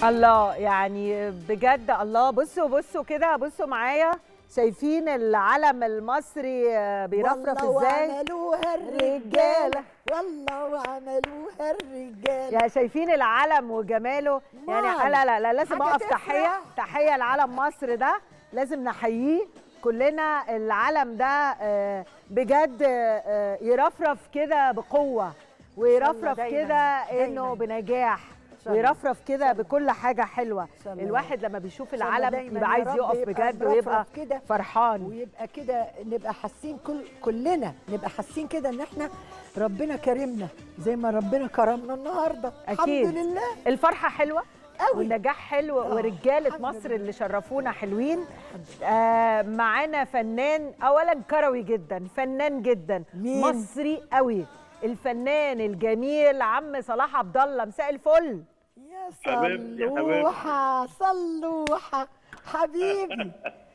الله يعني بجد الله بصوا بصوا كده بصوا معايا شايفين العلم المصري آه، بيرفرف والله ازاي وعملوها الرجاله والله وعملوها الرجاله يعني شايفين العلم وجماله يعني نعم. لا لا لا لازم حاجة اقف تحيه تفرح. تحيه لعلم مصر ده لازم نحييه كلنا العلم ده آه، بجد آه، يرفرف كده بقوه ويرفرف دايماً، كده انه دايماً. بنجاح شاء الله. ويرفرف كده بكل حاجه حلوه شاء الله. الواحد لما بيشوف شاء الله العلم دايماً يبقى يا عايز رب يقف يبقى بجد مرفرف ويبقى كده فرحان ويبقى كده نبقى حاسين كل كلنا نبقى حاسين كده ان احنا ربنا كرمنا زي ما ربنا كرمنا النهارده أكيد. الحمد لله الفرحه حلوه قوي والنجاح حلو آه، ورجاله الحمد مصر لله. اللي شرفونا حلوين آه معانا فنان اولا كروي جدا فنان جدا مين؟ مصري قوي الفنان الجميل عم صلاح عبد الله مساء الفل يا حبيبتي، حبيبتي. صلوحه صلوحه حبيبي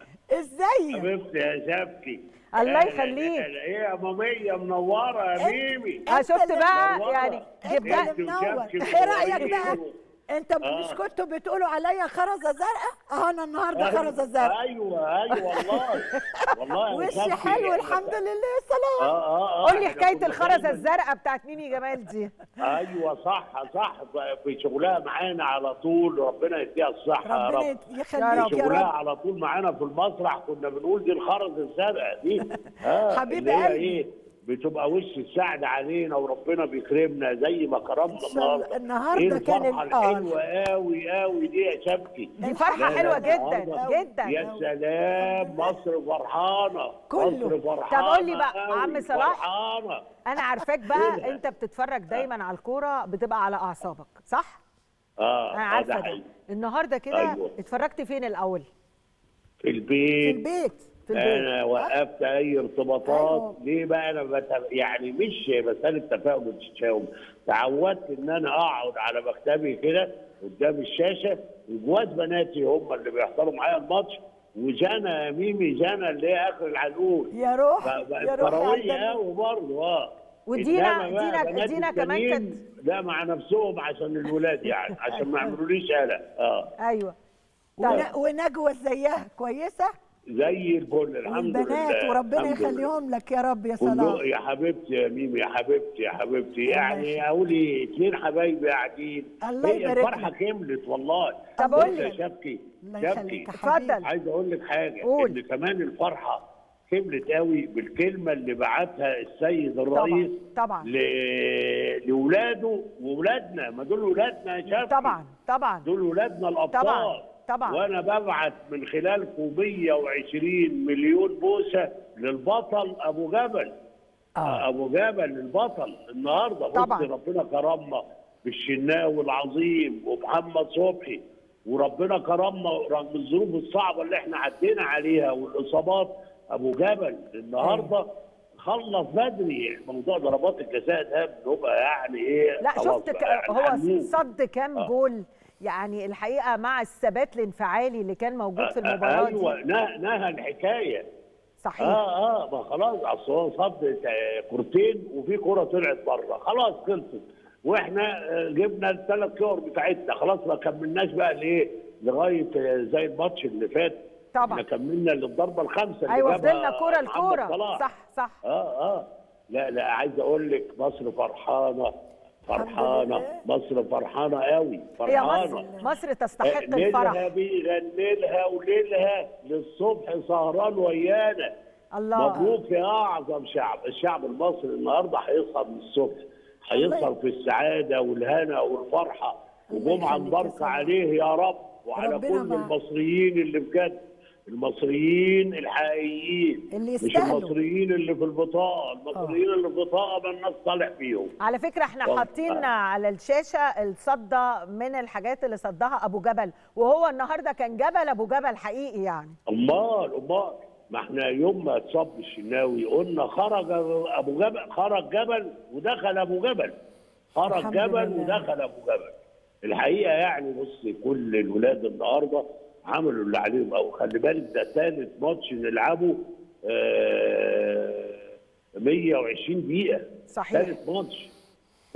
ازيك حبيبتي يا شبكي الله أهلا، يخليك. أهلا. ايه يا مامية منورة يا أنت- ميمي آه أنت شفت اللي بقى منورة. يعني انت جبنا اللي أنت منور وشبكي ايه رايك منورين. بقى انت آه. مش كنتوا بتقولوا عليا خرزه زرقاء اهو انا النهارده خرزه زرقاء ايوه ايوه والله والله يا وشي شبكي. حلو الحمد لله يا اه سلام اه اه قول لي إحنا حكايه كنا الخرزه دايماً- الزرقاء بتاعت ميمي جمال دي ايوه صح صح في شغلها معانا على طول ربنا يديها الصحه يا ربنا رب يخليك يا شغلها رب على طول معانا في المسرح كنا بنقول دي الخرز الزرقاء دي اه حبيب اللي هي قلبي. ايه بتبقى وش السعد علينا وربنا بيكرمنا زي ما كرمنا إن شاء الله. النهارده النهاردة إيه كان الفرحه ال- آه. الحلوه قوي قوي دي يا شبكي دي فرحه لا، لا، حلوه لا، جدا النهاردة جدا يا سلام مصر فرحانه كله. مصر فرحانه طب قول لي بقى، قوي، عم صلاح. فرحانه انا عارفاك بقى انت بتتفرج دايما على الكوره بتبقى على اعصابك صح اه انا آه، عارفه ده ده حقيقي. النهارده كده أيوة. اتفرجت فين الاول في في البيت البيت في البيت انا وقفت اي ارتباطات أيوة. ليه بقى انا بت... يعني مش مساله تفاؤل وتشاؤم تعودت ان انا اقعد على مكتبي كده قدام الشاشه وجواد بناتي هم اللي بيحضروا معايا الماتش وجانا ميمي جانا اللي هي اخر العنقود يا روح يا بقت روح كرويه عندنا. قوي برضه اه ودينا- إنما بقى دينا- بنات دينا كمان التانيين كانت- لا مع نفسهم عشان الولاد يعني عشان ما يعملوليش قلق اه ايوه ون- ونجوى زيها كويسه زي الفل الحمد والبنات لله وربنا الحمد لله. يخليهم لك يا رب يا كله سلام يا حبيبتي يا ميمي يا حبيبتي يا حبيبتي الله يعني يخليك. اقولي اثنين حبايبي قاعدين الله هي يبارك الفرحه لك. كملت والله طب بص قول يا لي. شبكي الله شبكي يخليك يا اتفضل. حبيبي عايز اقول لك حاجه قول. ان كمان الفرحه كملت قوي بالكلمه اللي بعتها السيد الرئيس طبعا ل... لاولاده واولادنا ما دول اولادنا يا شبكي طبعا طبعا دول ولادنا الابطال طبعا، طبعا. وانا ببعت من خلالكم 120 مليون بوسه للبطل ابو جبل آه. ابو جبل البطل النهارده طبعا. بص ربنا كرمنا بالشناوي العظيم ومحمد صبحي وربنا كرمنا رغم الظروف الصعبه اللي احنا عدينا عليها والاصابات ابو جبل النهارده خلص بدري موضوع ضربات الجزاء ده بنبقى يعني ايه لا خلاص شفت ك... بقى هو حنون. صد كام آه. جول يعني الحقيقه مع الثبات الانفعالي اللي كان موجود في المباراه ايوه دي نه- نهى الحكايه صحيح اه اه ما خلاص اصل هو صد آه، كورتين وفي كوره طلعت بره خلاص خلصت واحنا آه، جبنا الثلاث كور بتاعتنا خلاص ما كملناش بقى ليه لغايه آه، زي الماتش اللي فات طبعا. احنا كملنا للضربه الخامسه اللي ايوه جابها فضلنا كوره محمد لكوره صلاح. صح صح اه اه لا لا عايز اقول لك مصر فرحانه فرحانه لله. مصر فرحانه قوي هي فرحانه مصر مصر تستحق ليلها الفرح بيغني لها وليلها للصبح سهران ويانا الله مبروك يا اعظم شعب الشعب المصري النهارده هيسهر من الصبح هيسهر في السعاده والهنا والفرحه وجمعه يخليك يا مباركه سلام. عليه يا رب وعلى ربنا كل معاك. المصريين اللي بجد المصريين الحقيقيين اللي مش يستاهلوا. المصريين اللي في البطاقه المصريين اللي في البطاقه ما الناس صالح فيهم على فكره احنا طب- حاطين آه. على الشاشه الصده من الحاجات اللي صدها ابو جبل وهو النهارده كان جبل ابو جبل حقيقي يعني امال امال ما احنا يوم ما اتصاب الشناوي قلنا خرج ابو جبل خرج جبل ودخل ابو جبل خرج الحمد جبل لله. ودخل ابو جبل الحقيقه يعني بص كل الولاد النهارده عملوا اللي عليهم او خلي بالك ده ثالث ماتش نلعبه آه 120 دقيقه صحيح. ثالث ماتش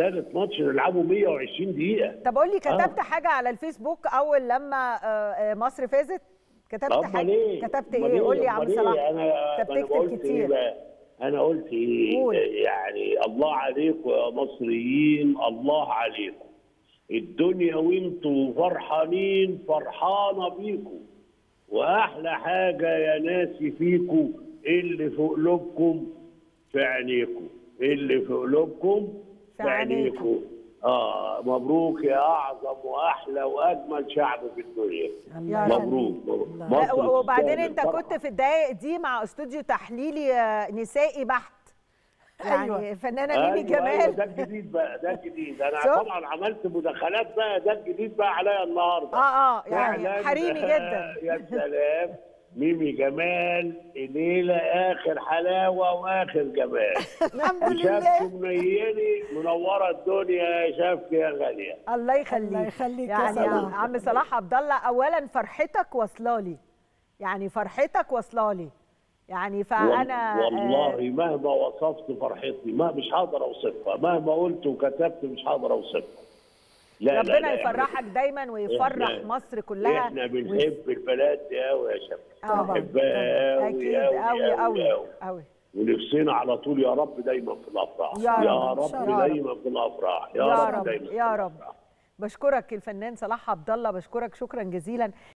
ثالث ماتش نلعبه 120 دقيقه طب قول لي كتبت آه. حاجه على الفيسبوك اول لما آه، آه، مصر فازت كتبت طب حاجه ليه؟ كتبت أمال ايه قول لي يا عم أمال إيه؟ صلاح انا انت ما أنا بتكتب قلت إيه كتير بقى؟ انا قلت ايه قول. يعني الله عليكم يا مصريين الله عليكم الدنيا وانتوا فرحانين فرحانه بيكم واحلى حاجه يا ناسي فيكم اللي في قلوبكم في عينيكم اللي في قلوبكم في في عينيكم. عينيكم اه مبروك يا اعظم واحلى واجمل شعب في الدنيا يا رب. مبروك لا، مصر و- وبعدين تستاهل انت الفرحة. كنت في الدقايق دي مع استوديو تحليلي آه، نسائي بحت يعني أيوة. الفنانه ميمي أيوة جمال أيوة ده الجديد بقى ده الجديد انا شوف. طبعا عملت مداخلات بقى ده الجديد بقى عليا النهارده اه اه يعني فعلاً. حريمي جدا يا سلام ميمي جمال الليله اخر حلاوه واخر جمال الحمد وشافك لله منيني منوره الدنيا يا شافك يا غاليه الله يخليك الله يخليك يا يعني يا صلاح. عم صلاح عبد الله اولا فرحتك واصله لي يعني فرحتك واصله لي يعني فانا وال- والله آه، مهما وصفت فرحتي ما مش هقدر اوصفها مهما قلت وكتبت مش هقدر اوصفها لا لا ربنا لا يفرحك دايما ويفرح إحنا- مصر كلها احنا بنحب البلد دي قوي يا شباب طبعا بنحبها اكيد قوي قوي قوي قوي قوي ونفسنا على طول يا رب دايما في الافراح يا رب، يا إن شاء رب الله. دايما في الافراح يا, يا رب رب دايما يا في رب الأفراح. بشكرك الفنان صلاح عبد الله بشكرك شكرا جزيلا